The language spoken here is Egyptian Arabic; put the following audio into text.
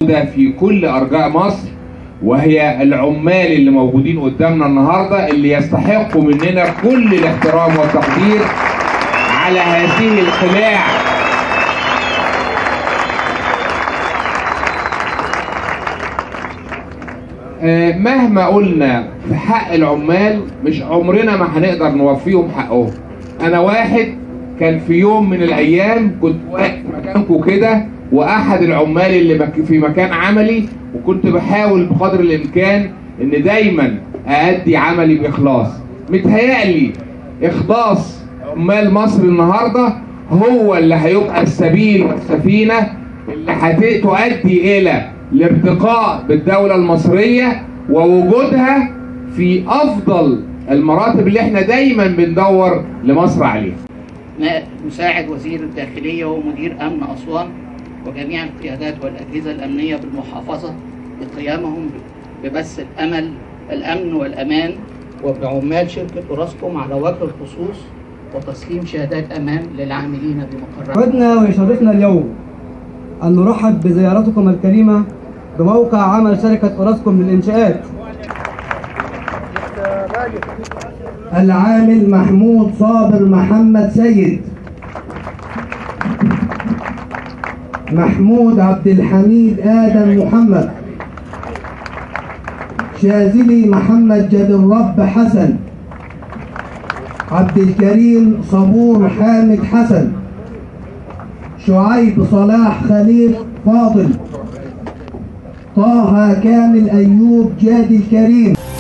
موجودة في كل أرجاء مصر وهي العمال اللي موجودين قدامنا النهاردة اللي يستحقوا مننا كل الاحترام والتقدير على هذه القلاع آه، مهما قلنا في حق العمال مش عمرنا ما هنقدر نوفيهم حقهم انا واحد كان في يوم من الايام كنت واقف مكانكم كده واحد العمال اللي مك- في مكان عملي وكنت بحاول بقدر الامكان ان دايما اادي عملي باخلاص متهيألي اخلاص عمال مصر النهارده هو اللي هيبقى السبيل والسفينه اللي هتؤدي الى الارتقاء بالدوله المصريه ووجودها في افضل المراتب اللي احنا دايما بندور لمصر عليها مساعد وزير الداخلية ومدير أمن أسوان وجميع القيادات والأجهزة الأمنية بالمحافظة بقيامهم ببث الأمل الأمن والأمان وبعمال شركة أوراسكوم على وجه الخصوص وتسليم شهادات أمان للعاملين بمقرات سعدنا ويشرفنا اليوم أن نرحب بزيارتكم الكريمة بموقع عمل شركة أوراسكوم للإنشاءات العامل محمود صابر محمد سيد محمود عبد الحميد آدم محمد شاذلي محمد جد الرب حسن عبد الكريم صبور حامد حسن شعيب صلاح خليل فاضل طه كامل أيوب جاد الكريم